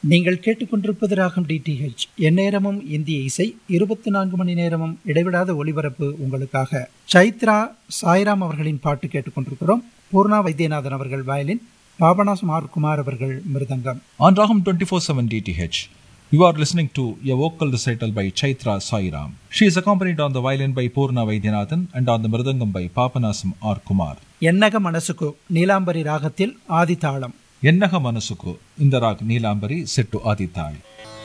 நீங்கள் கேட்டுக்கொண்டிருப்பது ராகம் டிடிஹெச் எந்நேரமும் இந்திய இசை இருபத்தி நான்கு மணி நேரமும் இடைவிடாத ஒளிபரப்பு உங்களுக்காக சைத்ரா சாய்ராம் அவர்களின் பாட்டு கேட்டுக்கொண்டிருக்கிறோம் பூர்ணா வைத்தியநாதன் அவர்கள் வயலின் பாபநாசம் ஆர் குமார் அவர்கள் மிருதங்கம் On Raham 24/7 DTH, you are listening to a vocal recital by Chaitra Sairam. She is accompanied on the violin by Purna Vaidyanathan and on the mridangam by Papanasam R. Kumar. என்னக மனசுக்கு நீலாம்பரி ராகத்தில் ஆதிதாளம் Ennaha Manasuku in the rag Neelambari set to Adital.